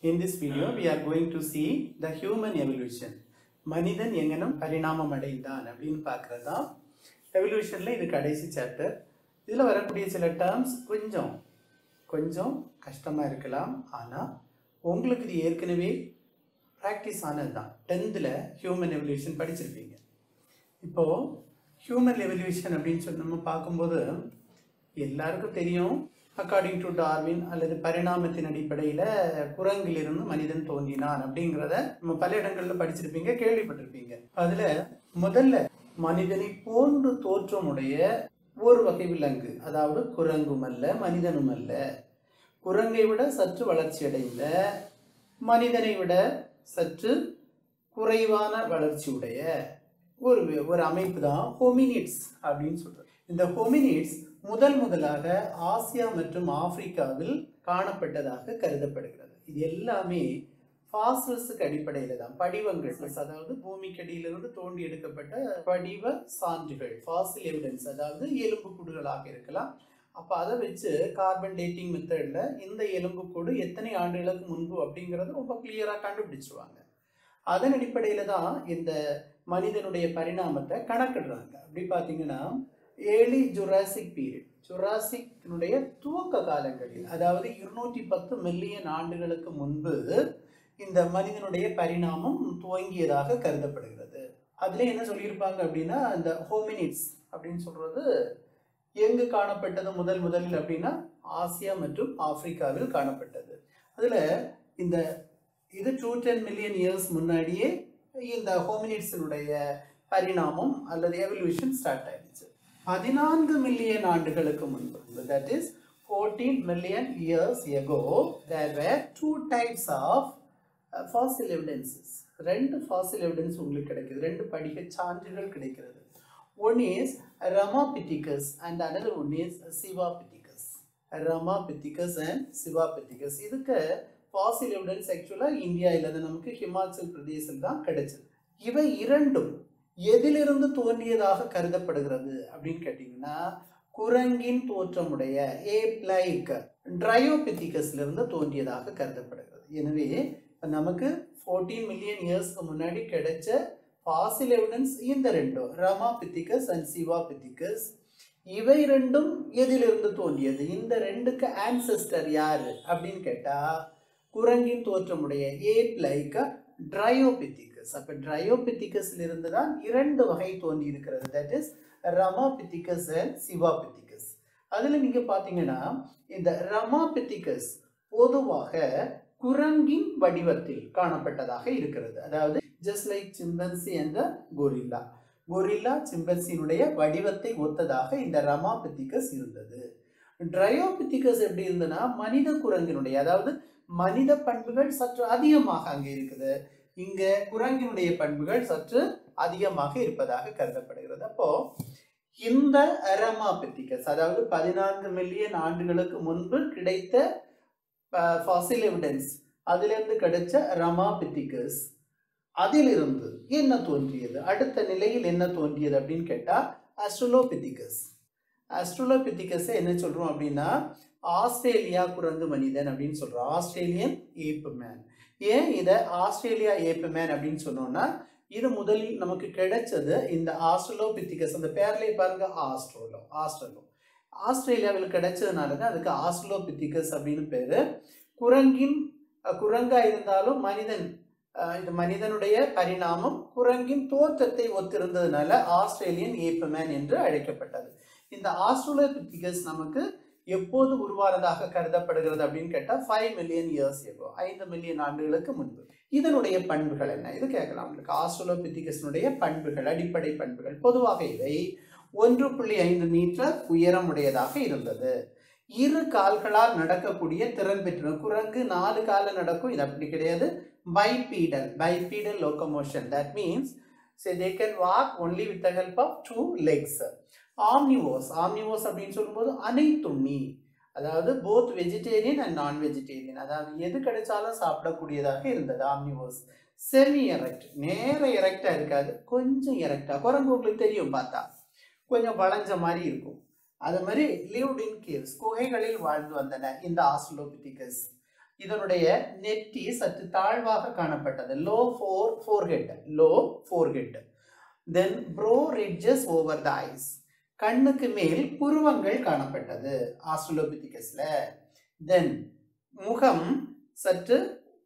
In this video, we are going to see the human evolution. மனிதன் எங்கனம் பரிணாமம் அடைந்தான் அப்படின்னு பார்க்கறது தான் எவல்யூஷனில் இது கடைசி சாப்டர் இதில் வரக்கூடிய சில டேர்ம்ஸ் கொஞ்சம் கொஞ்சம் கஷ்டமாக இருக்கலாம் ஆனால் உங்களுக்கு இது ஏற்கனவே ப்ராக்டிஸ் ஆனது தான் டென்த்தில் ஹியூமன் எவல்யூஷன் படிச்சிருப்பீங்க இப்போது ஹியூமன் எவல்யூஷன் அப்படின்னு சொல்லி நம்ம பார்க்கும்போது எல்லாருக்கும் தெரியும் அக்கார்டிங் டு டார்வின் அல்லது பரிணாமத்தின் அடிப்படையில் குரங்கிலிருந்து மனிதன் தோன்றினான் அப்படிங்கிறத நம்ம பல இடங்களில் படிச்சிருப்பீங்க கேள்விப்பட்டிருப்பீங்க அதில் முதல்ல மனிதனை போன்று தோற்றமுடைய ஒரு வகை விலங்கு அதாவது குரங்கும் அல்ல மனிதனும் அல்ல குரங்கை விட சற்று வளர்ச்சியடைந்த மனிதனை விட சற்று குறைவான வளர்ச்சியுடைய ஒரு ஒரு அமைப்பு தான் ஹோமினிட்ஸ் அப்படின்னு சொல்றது இந்த ஹோமினிட்ஸ் முதல் முதலாக ஆசியா மற்றும் ஆப்பிரிக்காவில் காணப்பட்டதாக கருதப்படுகிறது இது எல்லாமே ஃபாசில்ஸுக்கு அடிப்படையில் தான் படிவங்கள் அதாவது பூமிக்கடியிலிருந்து தோண்டி எடுக்கப்பட்ட படிவ சான்றுகள் ஃபாசில் எவிடன்ஸ் அதாவது எலும்புக்கூடுகளாக இருக்கலாம் அப்போ அதை வச்சு கார்பன் டேட்டிங் மெத்தடில் இந்த எலும்புக்கூடு எத்தனை ஆண்டுகளுக்கு முன்பு அப்படிங்கிறது ரொம்ப கிளியராக கண்டுபிடிச்சிருவாங்க அதன் அடிப்படையில் தான் இந்த மனிதனுடைய பரிணாமத்தை கணக்கிடுறாங்க அப்படி பார்த்தீங்கன்னா ஏர்லி ஜுராசிக் பீரியட் ஜுராசிக்னுடைய துவக்க காலங்களில் அதாவது இருநூற்றி பத்து மில்லியன் ஆண்டுகளுக்கு முன்பு இந்த மனிதனுடைய பரிணாமம் துவங்கியதாக கருதப்படுகிறது அதில் என்ன சொல்லியிருப்பாங்க அப்படின்னா இந்த ஹோமினிட்ஸ் அப்படின்னு சொல்றது எங்கு காணப்பட்டது முதல் முதலில் அப்படின்னா ஆசியா மற்றும் ஆப்பிரிக்காவில் காணப்பட்டது அதில் இந்த இது டூ டென் மில்லியன் இயர்ஸ் முன்னாடியே இந்த ஹோமினிட்ஸினுடைய பரிணாமம் அல்லது எவல்யூஷன் ஸ்டார்ட் ஆயிடுச்சு பதினான்கு மில்லியன் ஆண்டுகளுக்கு முன்பு that is fourteen million years ago there were two types of fossil evidences ரெண்டு ஃபாசில் எவிடன்ஸ் உங்களுக்கு கிடைக்குது ரெண்டு படிக சான்றுகள் கிடைக்கிறது one is Ramapithecus and another one is Sivapithecus Ramapithecus and Sivapithecus இதுக்கு ஃபாசில் எவிடன்ஸ் ஆக்சுவலாக இந்தியாவில் அது நமக்கு ஹிமாச்சல் பிரதேசம் தான் கிடைச்சது இவை இரண்டும் எதிலிருந்து தோன்றியதாக கருதப்படுகிறது அப்படின்னு கேட்டிங்கன்னா குரங்கின் தோற்றமுடைய ஏப் லைக் ட்ரையோபித்திகஸ்ல இருந்து தோன்றியதாக கருதப்படுகிறது எனவே இப்போ நமக்கு ஃபோர்டீன் மில்லியன் இயர்ஸ்க்கு முன்னாடி கிடைச்ச ஃபாசில் எவிடன்ஸ் இந்த ரெண்டும் Ramapithecus and Sivapithecus இவை ரெண்டும் எதிலிருந்து தோன்றியது இந்த ரெண்டுக்கு ஆன்செஸ்டர் யாரு அப்படின்னு கேட்டா குரங்கின் தோற்றமுடைய ஏப் லைக் ட்ரையோபித்திகஸ் அப்போ ட்ரையோபித்திகஸ்ல இருந்து தான் இரண்டு வகை தோன்றி இருக்கிறது that is Ramapithecus and Sivapithecus அதில் நீங்கள் பார்த்தீங்கன்னா இந்த ரமாபித்திகஸ் பொதுவாக குரங்கின் வடிவத்தில் காணப்பட்டதாக இருக்கிறது அதாவது ஜஸ்ட் லைக் சிம்பன்சி என்ற கொரில்லா கொரில்லா சிம்பன்சியினுடைய வடிவத்தை ஒத்ததாக இந்த ரமாபித்திகஸ் இருந்தது ட்ரையோபித்திகஸ் எப்படி இருந்ததுன்னா மனித குரங்கினுடைய அதாவது மனித பண்புகள் சற்று அதிகமாக அங்கே இருக்குது இங்க குரங்கினுடைய பண்புகள் சற்று அதிகமாக இருப்பதாக கருதப்படுகிறது அப்போ இந்த அரமாபித்திகஸ் அதாவது பதினான்கு மில்லியன் ஆண்டுகளுக்கு முன்பு கிடைத்த ஃபாசில் எவிடன்ஸ் அதிலிருந்து கிடைச்ச ரமாபித்திகஸ் அதிலிருந்து என்ன தோன்றியது அடுத்த நிலையில் என்ன தோன்றியது அப்படின்னு கேட்டால் அஸ்ட்ரோலோபித்திகஸ் அஸ்ட்ரோலோபித்திகஸை என்ன சொல்கிறோம் அப்படின்னா ஆஸ்திரேலியா குரங்கு மனிதன் அப்படின்னு சொல்கிறோம் ஆஸ்திரேலியன் ஏப்பு மேன் ஏன் இதை ஆஸ்திரேலியா ஏப்பு மேன் அப்படின்னு சொன்னோம்னா இது முதலில் நமக்கு கிடைச்சது இந்த ஆஸ்ட்ரலோபித்திகஸ் அந்த பேர்லேயே பாருங்க ஆஸ்ட்ரோலோ ஆஸ்ட்ரலோ ஆஸ்திரேலியாவில் கிடைச்சதுனால தான் அதுக்கு ஆஸ்ட்ரலோபித்திகஸ் அப்படின்னு பேர் குரங்கின் குரங்கா இருந்தாலும் மனிதன் இந்த மனிதனுடைய பரிணாமம் குரங்கின் தோற்றத்தை ஒத்திருந்ததுனால ஆஸ்திரேலியன் ஏப்பமேன் என்று அழைக்கப்பட்டது இந்த ஆஸ்ட்ரோலோபித்திகஸ் நமக்கு எப்போது உருவானதாக கருதப்படுகிறது அப்படின்னு கேட்டால் ஃபைவ் மில்லியன் இயர்ஸ் எகோ ஐந்து மில்லியன் ஆண்டுகளுக்கு முன்பு இதனுடைய பண்புகள் என்ன இது கேட்கலாம் உங்களுக்கு ஆஸ்ட்ரோலோபித்திகஸினுடைய பண்புகள் அடிப்படை பண்புகள் பொதுவாக இவை ஒன்று புள்ளி ஐந்து மீட்டர் உயரமுடையதாக இருந்தது இரு கால்களால் நடக்கக்கூடிய திறன் பெற்ற குரங்கு நாலு கால நடக்கும் இது அப்படி கிடையாது bipedal bipedal locomotion that means say they can walk only with the help of two legs omnivores omnivores அப்படின்னு சொல்லும்போது அனைத்துண்ணி அதாவது both vegetarian and non vegetarian அதாவது எது கிடைச்சாலும் சாப்பிடக்கூடியதாக இருந்தது ஆம்னிவோஸ் செமி எரெக்ட் நேர எரெக்டாக இருக்காது கொஞ்சம் எரெக்டாக குரங்கு உங்களுக்கு தெரியும் பார்த்தா கொஞ்சம் வளைஞ்ச மாதிரி இருக்கும் அது மாதிரி லிவ்ட் இன் கேவ்ஸ் குகைகளில் வாழ்ந்து வந்தன இந்த ஆஸ்ட்ரோபித்திகஸ் இதனுடைய நெற்றி சற்று தாழ்வாக காணப்பட்டது low for forehead low forehead then brow ridges over the eyes கண்ணுக்கு மேல் புருவங்கள் காணப்பட்டது ஆஸ்ட்ரலோபித்திகஸ்ல தென் முகம் சற்று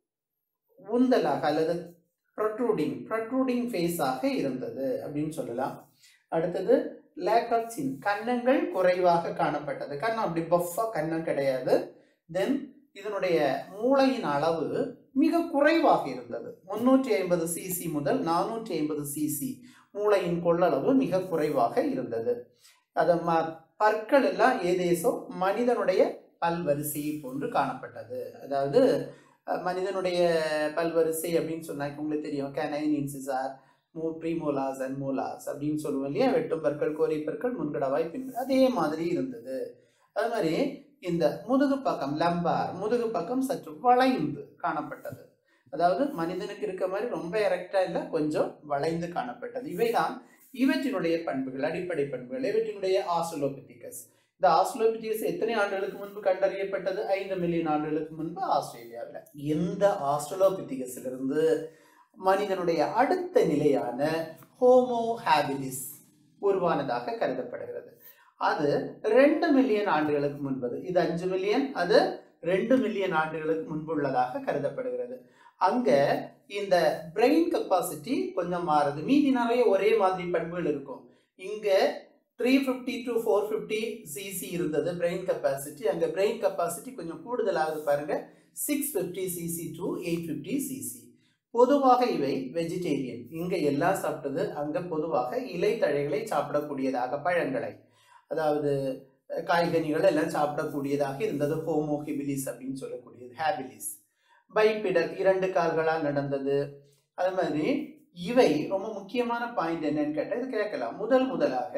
உந்தலாக அல்லது ப்ரொட்ரூடிங் ப்ரொட்ரூடிங் ஃபேஸாக இருந்தது அப்படின்னு சொல்லலாம் அடுத்தது லேக் ஆஃப் சின் கன்னங்கள் குறைவாக காணப்பட்டது கண்ணம் அப்படி பஃபா கன்னம் கிடையாது தென் இதனுடைய மூளையின் அளவு மிக குறைவாக இருந்தது முன்னூற்றி ஐம்பது சிசி முதல் நானூற்றி ஐம்பது சிசி மூளையின் கொள்ளளவு மிக குறைவாக இருந்தது அது ம பற்கள் எல்லாம் ஏதேசோ மனிதனுடைய பல்வரிசையை போன்று காணப்பட்டது அதாவது அஹ், மனிதனுடைய பல்வரிசை அப்படின்னு சொன்னாக்க உங்களுக்கு தெரியும் கேனைன் இன்சிசார் மூ ப்ரீமோலாஸ் அண்ட் மோலாஸ் அப்படின்னு சொல்லுவோம் இல்லையா வெட்டும் பற்கள் கோரி பற்கள் முன்கடவாய் பின் அதே மாதிரி இருந்தது அது மாதிரி இந்த முதுகு பக்கம் லம்பார் முதுகு பக்கம் சற்று வளைந்து காணப்பட்டது அதாவது மனிதனுக்கு இருக்க மாதிரி ரொம்ப எரெக்டா இல்லை கொஞ்சம் வளைந்து காணப்பட்டது இவைதான் இவற்றினுடைய பண்புகள் அடிப்படை பண்புகள் இவற்றினுடைய ஆஸ்ட்ரலோபித்திகஸ் இந்த ஆஸ்ட்ரலோபித்திகஸ் எத்தனை ஆண்டுகளுக்கு முன்பு கண்டறியப்பட்டது ஐந்து மில்லியன் ஆண்டுகளுக்கு முன்பு ஆஸ்திரேலியாவில் இந்த ஆஸ்ட்ரலோபித்திகஸிலிருந்து மனிதனுடைய அடுத்த நிலையான ஹோமோ ஹாபிலிஸ் உருவானதாக கருதப்படுகிறது அது ரெண்டு மில்லியன் ஆண்டுகளுக்கு முன்பது இது அஞ்சு மில்லியன் அது ரெண்டு மில்லியன் ஆண்டுகளுக்கு முன்புள்ளதாக கருதப்படுகிறது அங்க இந்த பிரெயின் கெப்பாசிட்டி கொஞ்சம் மாறுது மீதி நிறைய ஒரே மாதிரி பண்புகள் இருக்கும் இங்க three fifty to four fifty CC இருந்தது பிரெயின் கெப்பாசிட்டி அங்க பிரெயின் கெப்பாசிட்டி கொஞ்சம் கூடுதலாகுது பாருங்க six fifty CC to eight fifty CC பொதுவாக இவை வெஜிடேரியன் இங்க எல்லாம் சாப்பிட்டது அங்க பொதுவாக இலைத்தழைகளை சாப்பிடக்கூடியதாக பழங்களை அதாவது அஹ், காய்கனிகள் எல்லாம் சாப்பிடக்கூடியதாக இருந்தது ஹோமோ ஹிபிலிஸ் அப்படின்னு சொல்லக்கூடியது ஹேபிலிஸ் பைபிடர் இரண்டு கால்களால் நடந்தது அது மாதிரி இவை ரொம்ப முக்கியமான பாயிண்ட் என்னன்னு கேட்டால் இது கேட்கலாம் முதல் முதலாக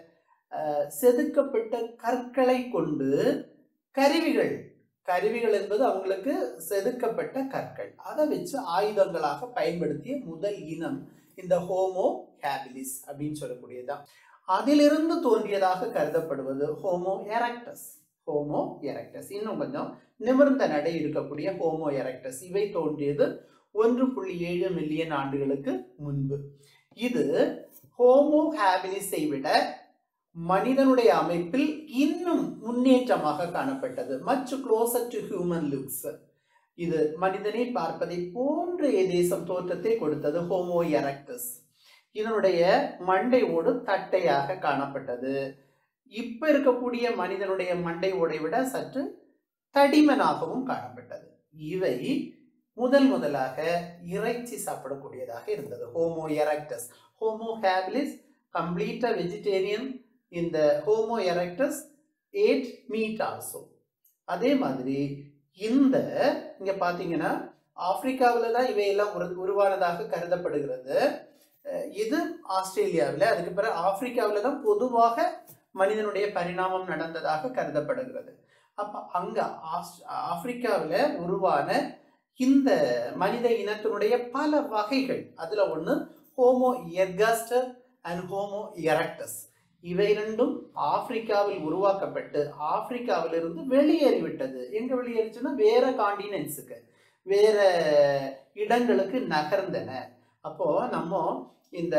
அஹ், செதுக்கப்பட்ட கற்களை கொண்டு கருவிகள் கருவிகள் என்பது அவங்களுக்கு செதுக்கப்பட்ட கற்கள் அதை வச்சு ஆயுதங்களாக பயன்படுத்திய முதல் இனம் இந்த ஹோமோ ஹேபிலிஸ் அப்படின்னு சொல்லக்கூடியதுதான் அதிலிருந்து தோன்றியதாக கருதப்படுவது ஹோமோ எரக்டஸ் ஹோமோ எரக்டஸ் இன்னும் கொஞ்சம் நிமிர்ந்த நடை இருக்கக்கூடிய ஹோமோ எரக்டஸ் இவை தோன்றியது ஒன்று புள்ளி ஏழு மில்லியன் ஆண்டுகளுக்கு முன்பு இது ஹோமோ ஹேபிலிஸை விட மனிதனுடைய அமைப்பில் இன்னும் முன்னேற்றமாக காணப்பட்டது much closer to human looks இது மனிதனை பார்ப்பதை போன்ற ஏதேசம் தோற்றத்தை கொடுத்தது ஹோமோ எரக்டஸ் இதனுடைய மண்டை ஓடு தட்டையாக காணப்பட்டது இப்ப இருக்கக்கூடிய மனிதனுடைய மண்டை ஓடை விட சற்று தடிமனாகவும் காணப்பட்டது இவை முதல் முதலாக இறைச்சி சாப்பிடக்கூடியதாக இருந்தது ஹோமோ எரக்டஸ் ஹோமோ ஹேபிலிஸ் கம்ப்ளீட்டா வெஜிடேரியன் இந்த Homo erectus ate meat also அதே மாதிரி இந்த இங்க பாத்தீங்கன்னா ஆப்பிரிக்காவில் தான் இவையெல்லாம் உரு உருவானதாக கருதப்படுகிறது அஹ் இது ஆஸ்திரேலியாவில் அதுக்கு பிறகு ஆப்பிரிக்காவில் தான் பொதுவாக மனிதனுடைய பரிணாமம் நடந்ததாக கருதப்படுகிறது அப்போ அங்கே ஆஸ் ஆப்பிரிக்காவில் உருவான இந்த மனித இனத்தினுடைய பல வகைகள் அதில் ஒன்று Homo ergaster and Homo erectus இவை இரண்டும் ஆப்பிரிக்காவில் உருவாக்கப்பட்டு ஆப்பிரிக்காவிலிருந்து வெளியேறிவிட்டது எங்க வெளியேறிச்சுன்னா வேற காண்டினென்ட்ஸுக்கு வேற இடங்களுக்கு நகர்ந்தன அப்போ நம்ம இந்த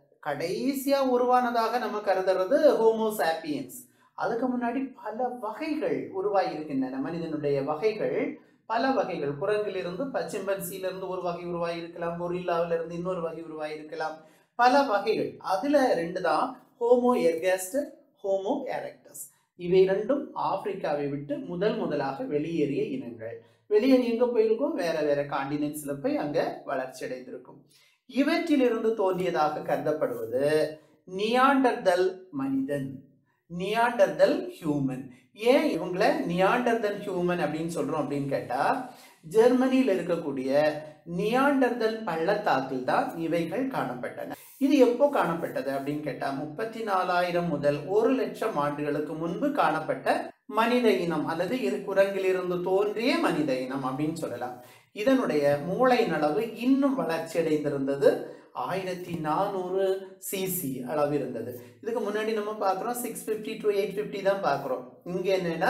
கடைசியா உருவானதாக நம்ம கருதுறது ஹோமோசாப்பியன்ஸ் அதுக்கு முன்னாடி பல வகைகள் உருவாகி இருக்கின்றன மனிதனுடைய வகைகள் பல வகைகள் குரங்கிலிருந்து பச்சிம்பன்சியிலிருந்து ஒரு வகை உருவாகி இருக்கலாம் கொரில்லாவில இருந்து இன்னொரு வகை உருவாகி இருக்கலாம் பல வகைகள் அதுல ரெண்டு தான் ஹோமோ எர்காஸ்ட் ஹோமோ எரக்டஸ் இவை இரண்டும் ஆப்பிரிக்காவை விட்டு முதல் முதலாக வெளியேறிய இனங்கள் வெளியேறி எங்க போயிருக்கும் வேற வேற காண்டினென்ட்ஸ்ல போய் அங்க வளர்ச்சி அடைந்திருக்கும் இவற்றிலிருந்து தோன்றியதாக கருதப்படுவது நியாண்டர்தல் மனிதன் நியாண்டர்தல் ஹியூமன் ஏன் இவங்கள நியாண்டர்தல் ஹியூமன் அப்படின்னு சொல்றோம் அப்படின்னு கேட்டா ஜெர்மனியில் இருக்கக்கூடிய நியாண்டர்தல் பள்ளத்தாக்கில் தான் இவைகள் காணப்பட்டன இது எப்போ காணப்பட்டது அப்படின்னு கேட்டா முப்பத்தி நாலாயிரம் முதல் ஒரு லட்சம் ஆண்டுகளுக்கு முன்பு காணப்பட்ட மனித இனம் அல்லது இரு குரங்கிலிருந்து தோன்றிய மனித இனம் அப்படின்னு சொல்லலாம் இதனுடைய மூளையின் அளவு இன்னும் வளர்ச்சி அடைந்திருந்தது ஆயிரத்தி நானூறு சிசி அளவு இருந்தது இதுக்கு முன்னாடி நம்ம பார்க்குறோம் six fifty to eight fifty தான் பார்க்குறோம் இங்கே என்னன்னா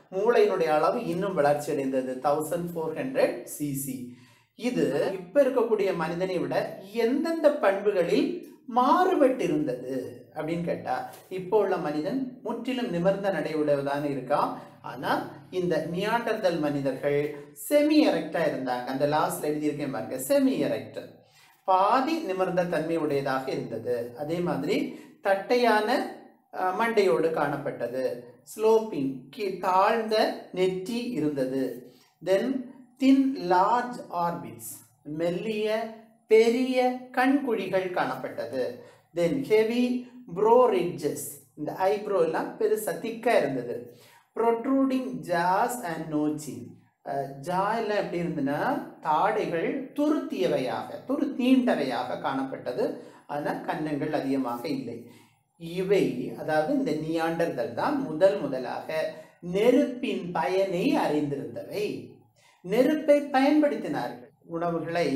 மூளையினுடைய அளவு இன்னும் வளர்ச்சி அடைந்தது தௌசண்ட் ஃபோர் ஹண்ட்ரட் சிசி இது இப்ப இருக்கக்கூடிய மனிதனை விட எந்தெந்த பண்புகளில் மாறுபட்டு இருந்தது அப்படின்னு கேட்டா இப்போ உள்ள மனிதன் முற்றிலும் நிமிர்ந்த நடை உடையவதான இருக்கான் ஆனா இந்த நியாண்டர்தல் மனிதர்கள் செமி எரெக்டா இருந்தாங்க அந்த லாஸ்ட்ல எழுதியிருக்கேன் பாருங்க செமி எரெக்ட் பாதி நிமிர்ந்த தன்மை உடையதாக இருந்தது அதே மாதிரி தட்டையான அஹ், மண்டையோடு காணப்பட்டது ஸ்லோப்பிங் தாழ்ந்த நெற்றி இருந்தது தென் தின் லார்ஜ் ஆர்பிட்ஸ் மெல்லிய பெரிய கண்குழிகள் காணப்பட்டது தென் ஹெவி ப்ரோ ரிட்ஜஸ் இந்த ஐப்ரோ எல்லாம் பெருசா திக்கா இருந்தது ப்ரொட்ரூடிங் ஜாஸ் அண்ட் நோச்சின் ஜா எல்லாம் எப்படி இருந்ததுன்னா தாடைகள் துருத்தியவையாக துரு தீண்டவையாக காணப்பட்டது ஆனால் கன்னங்கள் அதிகமாக இல்லை இவை அதாவது இந்த நியாண்டர்கள் தான் முதல் முதலாக நெருப்பின் பயனை அறிந்திருந்தவை நெருப்பை பயன்படுத்தினார்கள் உணவுகளை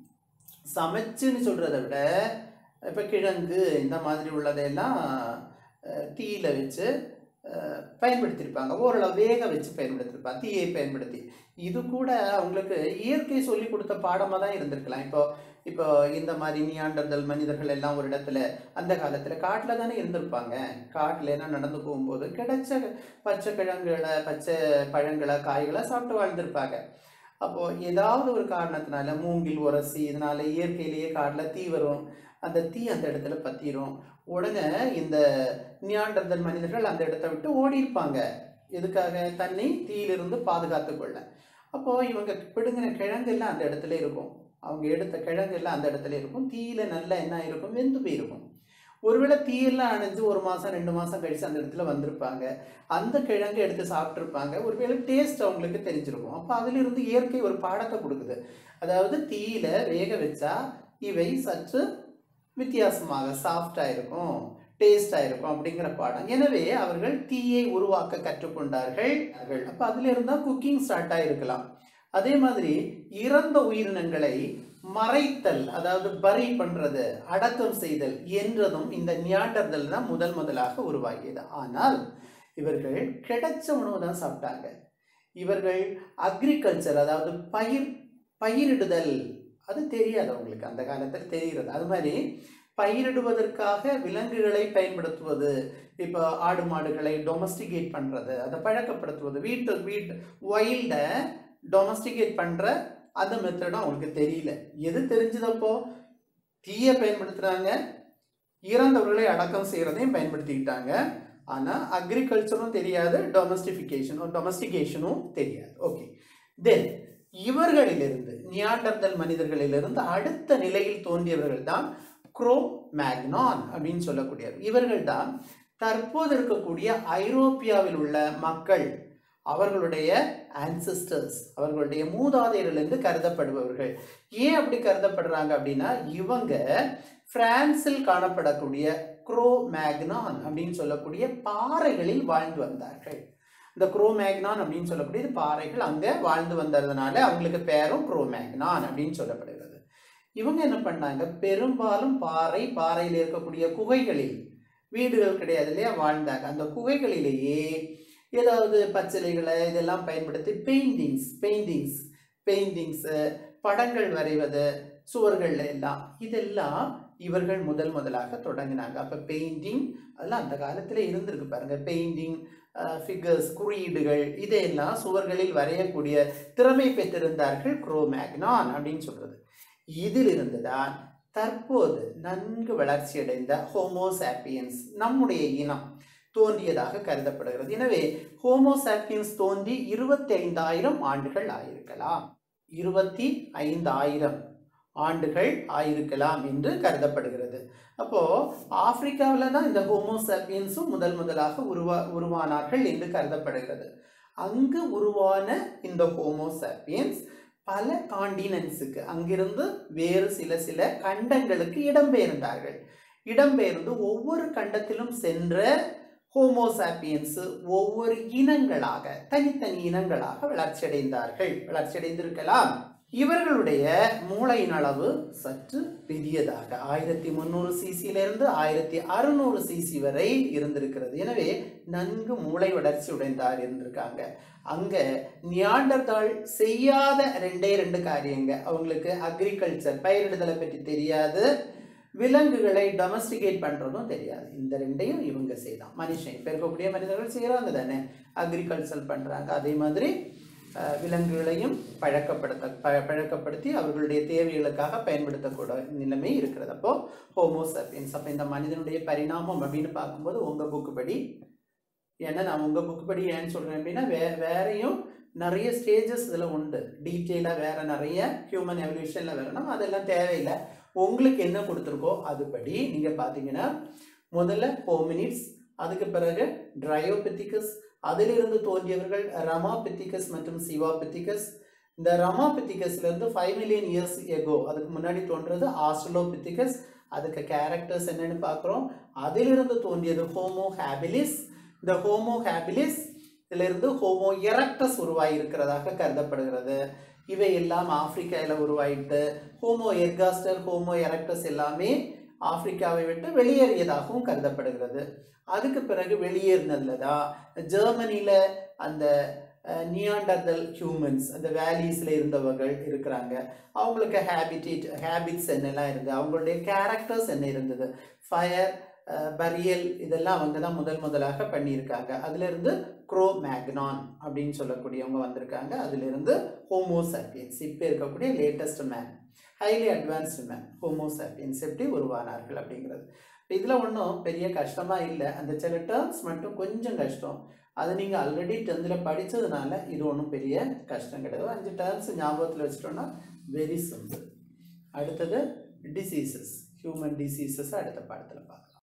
சமைச்சுன்னு சொல்றதை விட இப்போ கிழங்கு இந்த மாதிரி உள்ளதையெல்லாம் அஹ், தீயில வச்சு அஹ், பயன்படுத்தியிருப்பாங்க ஓரளவு வேக வச்சு பயன்படுத்தியிருப்பாங்க தீயை பயன்படுத்தி இது கூட அவங்களுக்கு இயற்கை சொல்லி கொடுத்த பாடமாக தான் இருந்திருக்கலாம் இப்போ இப்போ இந்த மாதிரி நியாண்டர்தல் மனிதர்கள் எல்லாம் ஒரு இடத்துல அந்த காலத்தில் காட்டில் தானே இருந்திருப்பாங்க காட்டில் என்ன நடந்து போகும்போது கிடைச்ச பச்சை கிழங்குகளை பச்சை பழங்களை காய்களை சாப்பிட்டு வாழ்ந்திருப்பாங்க அப்போது ஏதாவது ஒரு காரணத்தினால மூங்கில் உரசி இதனால இயற்கையிலேயே காட்டில் தீ வரும் அந்த தீ அந்த இடத்துல பற்றிரும் உடனே இந்த நியாண்டர்தல் மனிதர்கள் அந்த இடத்த விட்டு ஓடி இருப்பாங்க எதுக்காக தன்னை தீயிலிருந்து பாதுகாத்து கொள்ள அப்போது இவங்க பிடுங்கின கிழங்கு எல்லாம் அந்த இடத்துல இருக்கும் அவங்க எடுத்த கிழங்கு எல்லாம் அந்த இடத்துல இருக்கும் தீயில நல்லா என்ன இருக்கும் வெந்து போயிருக்கும் ஒருவேளை தீயெல்லாம் அணைஞ்சு ஒரு மாதம் ரெண்டு மாதம் கழிச்சு அந்த இடத்துல வந்திருப்பாங்க அந்த கிழங்கு எடுத்து சாப்பிட்ருப்பாங்க ஒருவேளை டேஸ்ட் அவங்களுக்கு தெரிஞ்சிருக்கும் அப்போ அதிலிருந்து இயற்கை ஒரு பாடத்தை கொடுக்குது அதாவது தீயில வேக வச்சா இவை சற்று வித்தியாசமாக சாஃப்டாக இருக்கும் டேஸ்டாக இருக்கும் அப்படிங்கிற பாடம் எனவே அவர்கள் தீயை உருவாக்க கற்றுக்கொண்டார்கள் அப்போ அதுல இருந்தால் குக்கிங் ஸ்டார்ட் ஆகிருக்கலாம் அதே மாதிரி இறந்த உயிரினங்களை மறைத்தல் அதாவது பரி பண்றது அடக்கம் செய்தல் என்றதும் இந்த நியாண்டர்தல் தான் முதல் முதலாக உருவாகியது ஆனால் இவர்கள் கிடைச்ச உணவு தான் சாப்பிட்டாங்க இவர்கள் அக்ரிகல்ச்சர் அதாவது பயிர் பயிரிடுதல் அது தெரியாது அவங்களுக்கு அந்த காலத்தில் தெரிகிறது அது மாதிரி பயிரிடுவதற்காக விலங்குகளை பயன்படுத்துவது இப்போ ஆடு மாடுகளை டொமஸ்டிகேட் பண்ணுறது அதை பழக்கப்படுத்துவது வீட்டு வீட்டு வைல்டை டொமஸ்டிகேட் பண்ணுற அந்த மெத்தடும் அவங்களுக்கு தெரியல எது தெரிஞ்சதப்போ தீயை பயன்படுத்துகிறாங்க இறந்தவர்களை அடக்கம் செய்கிறதையும் பயன்படுத்திக்கிட்டாங்க ஆனால் அக்ரிகல்ச்சரும் தெரியாது டொமஸ்டிஃபிகேஷனும் டொமஸ்டிகேஷனும் தெரியாது ஓகே தென் இவர்களிலிருந்து நியாண்டர்தல் மனிதர்களிலிருந்து அடுத்த நிலையில் தோன்றியவர்கள் தான் குரோ மேக்னான் அப்படின்னு சொல்லக்கூடியவர் இவர்கள் தான் தற்போது இருக்கக்கூடிய ஐரோப்பியாவில் உள்ள மக்கள் அவர்களுடைய ஆன்சிஸ்டர்ஸ் அவர்களுடைய மூதாதையர்கள் என்று கருதப்படுபவர்கள் ஏன் அப்படி கருதப்படுறாங்க அப்படின்னா இவங்க பிரான்சில் காணப்படக்கூடிய குரோ மேக்னான் அப்படின்னு சொல்லக்கூடிய பாறைகளில் வாழ்ந்து வந்தார்கள் இந்த குரோ மேக்னான் அப்படின்னு சொல்லக்கூடிய பாறைகள் அங்கே வாழ்ந்து வந்ததுனால அவங்களுக்கு பேரும் குரோ மேக்னான் அப்படின்னு சொல்லப்படுகிறது இவங்க என்ன பண்ணாங்க பெரும்பாலும் பாறை பாறையில் இருக்கக்கூடிய குகைகளில் வீடுகள் கிடையாது இல்லையா வாழ்ந்தாங்க அந்த குகைகளிலேயே ஏதாவது பச்சிலைகளை இதெல்லாம் பயன்படுத்தி பெயிண்டிங்ஸ் பெயிண்டிங்ஸ் பெயிண்டிங்ஸு படங்கள் வரைவது சுவர்கள்ல எல்லாம் இதெல்லாம் இவர்கள் முதல் முதலாக தொடங்கினாங்க அப்போ பெயிண்டிங் அதெல்லாம் அந்த காலத்தில் இருந்திருக்கு பாருங்க பெயிண்டிங் ஃபிகர்ஸ் குறியீடுகள் இதையெல்லாம் சுவர்களில் வரையக்கூடிய திறமை பெற்றிருந்தார்கள் குரோ மேக்னான் அப்படின்னு சொல்றது இதிலிருந்து தான் தற்போது நன்கு வளர்ச்சியடைந்த ஹோமோசாப்பியன்ஸ் நம்முடைய இனம் தோன்றியதாக கருதப்படுகிறது எனவே ஹோமோசாப்பியன்ஸ் தோன்றி இருபத்தி ஐந்தாயிரம் ஆண்டுகள் ஆயிருக்கலாம் இருபத்தி ஐந்தாயிரம் ஆண்டுகள் ஆயிருக்கலாம் என்று கருதப்படுகிறது அப்போ ஆப்பிரிக்காவில் தான் இந்த ஹோமோசாப்பியன்ஸும் முதல் முதலாக உருவா உருவானார்கள் என்று கருதப்படுகிறது அங்கு உருவான இந்த ஹோமோசாப்பியன்ஸ் பல காண்டினன்ஸுக்கு அங்கிருந்து வேறு சில சில கண்டங்களுக்கு இடம்பெயர்ந்தார்கள் இடம்பெயர்ந்து ஒவ்வொரு கண்டத்திலும் சென்ற ஹோமோசாப்பியன்ஸ் ஒவ்வொரு இனங்களாக தனித்தனி இனங்களாக வளர்ச்சியடைந்தார்கள் வளர்ச்சியடைந்திருக்கலாம் இவர்களுடைய மூளையின் அளவு சற்று பெரியதாக ஆயிரத்தி முந்நூறு சிசியிலிருந்து ஆயிரத்தி அறுநூறு சிசி வரை இருந்திருக்கிறது எனவே நன்கு மூளை வளர்ச்சி உடைந்தார் இருந்திருக்காங்க அங்க நியாண்டர்தாள் செய்யாத ரெண்டே ரெண்டு காரியங்க அவங்களுக்கு அக்ரிகல்ச்சர் பயிரிடுதலை பற்றி தெரியாது விலங்குகளை டொமஸ்டிகேட் பண்றதும் தெரியாது இந்த ரெண்டையும் இவங்க செய்தான் மனுஷன் இப்போ இருக்கக்கூடிய மனிதர்கள் செய்கிறாங்க தானே அக்ரிகல்ச்சர் பண்றாங்க அதே மாதிரி அஹ், விலங்குகளையும் பழக்கப்படுத்த ப பழக்கப்படுத்தி அவர்களுடைய தேவைகளுக்காக பயன்படுத்தக்கூட நிலைமை இருக்கிறது அப்போ ஹோமோசப்பியன்ஸ் அப்போ இந்த மனிதனுடைய பரிணாமம் அப்படின்னு பார்க்கும்போது உங்க புக்கு படி ஏன்னா நான் உங்க புக்கு படி ஏன்னு சொல்றேன் அப்படின்னா வே வேறையும் நிறைய ஸ்டேஜஸ் இதில் உண்டு டீட்டெயிலாக வேற நிறைய ஹியூமன் எவல்யூஷனில் வரணும் அதெல்லாம் தேவையில்லை உங்களுக்கு என்ன கொடுத்துருக்கோ அதுபடி நீங்கள் பார்த்தீங்கன்னா முதல்ல ஹோமினிட்ஸ் அதுக்கு பிறகு ட்ரையோபெத்திகஸ் அதிலிருந்து தோன்றியவர்கள் ரமாபெத்திகஸ் மற்றும் சிவாபெத்திகஸ் இந்த ரமாபெத்திகஸ்ல இருந்து ஃபைவ் மில்லியன் இயர்ஸ் எகோ அதுக்கு முன்னாடி தோன்றது ஆஸ்ட்ரலோபெத்திகஸ் அதுக்கு கேரக்டர்ஸ் என்னன்னு பார்க்குறோம் அதிலிருந்து தோன்றியது ஹோமோ ஹேபிலிஸ் இந்த ஹோமோ ஹேபிலிஸ் இதிலிருந்து ஹோமோ எரக்டஸ் உருவாகி இருக்கிறதாக கருதப்படுகிறது இவை எல்லாம் ஆப்பிரிக்காவில் உருவாயிட்டு ஹோமோ எர்காஸ்டர் ஹோமோ எரக்டஸ் எல்லாமே ஆப்பிரிக்காவை விட்டு வெளியேறியதாகவும் கருதப்படுகிறது அதுக்கு பிறகு வெளியேறினதுல தான் ஜெர்மனியில் அந்த நியாண்டர்தல் ஹியூமன்ஸ் அந்த வேலிஸில் இருந்தவர்கள் இருக்கிறாங்க அவங்களுக்கு ஹேபிடேட் ஹேபிட்ஸ் என்னெல்லாம் இருந்தது அவங்களுடைய கேரக்டர்ஸ் என்ன இருந்தது ஃபயர் பரியல் இதெல்லாம் அவங்க தான் முதல் முதலாக பண்ணியிருக்காங்க அதிலிருந்து க்ரோ மேக்னான் அப்படின்னு சொல்லக்கூடியவங்க வந்திருக்காங்க அதிலிருந்து ஹோமோசாப்பியன்ஸ் இப்போ இருக்கக்கூடிய latest man highly advanced man Homo sapiens எப்படி உருவானார்கள் அப்படிங்கிறது இதில் ஒன்றும் பெரிய கஷ்டமாக இல்லை அந்த சில டேர்ம்ஸ் மட்டும் கொஞ்சம் கஷ்டம் அது நீங்கள் ஆல்ரெடி டென்த்தில் படித்ததுனால இது ஒன்றும் பெரிய கஷ்டம் கிடையாது அஞ்சு டேர்ம்ஸ் ஞாபகத்தில் வச்சிட்டோம்னா வெரி சிம்பிள் அடுத்தது டிசீசஸ் ஹியூமன் டிசீசஸ் அடுத்த பாடத்தில் பார்க்கலாம்